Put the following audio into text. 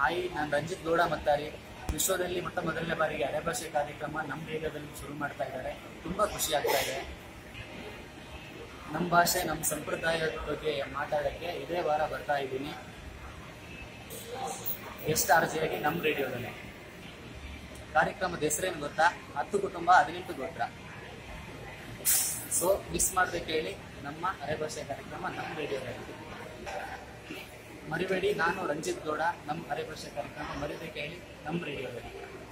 hi ನಾನು ರಂಜಿತ್ ಗೌಡ ಮತ್ತಾರಿ ವಿಶ್ವದಲ್ಲಿ ಮೊಟ್ಟ ಮೊದಲನೇ ಬಾರಿಗೆ ಅರೆಭಾಷೆ ಕಾರ್ಯಕ್ರಮ ನಮ್ಮ ರೇಡಿಯೋದಲ್ಲಿ ಶುರು ಮಾಡ್ತಾ ಇದ್ದಾರೆ ತುಂಬ ಖುಷಿ ಆಗ್ತಾ ಇದೆ ನಮ್ಮ ಭಾಷೆ ನಮ್ಮ ಸಂಪ್ರದಾಯದ ಬಗ್ಗೆ ಮಾತಾಡೋಕ್ಕೆ ಇದೇ ವಾರ ಬರ್ತಾ ಇದ್ದೀನಿ ಗೆಸ್ಟ್ ಆರ್ಜಿಯಾಗಿ ನಮ್ಮ ರೇಡಿಯೋದಲ್ಲಿ ಕಾರ್ಯಕ್ರಮದ ಹೆಸರೇನು ಗೊತ್ತಾ ಹತ್ತು ಕುಟುಂಬ ಹದಿನೆಂಟು ಗೋತ್ರ ಸೊ ಮಿಸ್ ಮಾಡ್ಬೇಕು ಹೇಳಿ ನಮ್ಮ ಅರೆಭಾಷೆ ಕಾರ್ಯಕ್ರಮ ನಮ್ಮ ರೇಡಿಯೋದಲ್ಲಿ ಮರಿಬೇಡಿ ನಾನು ರಂಜಿತ್ ಗೌಡ ನಮ್ಮ ಅರೆಭಾಷೆ ಕಾರ್ಯಕ್ರಮ ಮರಿಬೇಕು ಹೇಳಿ ನಮ್ಮ ರೇಡಿಯೋದಲ್ಲಿ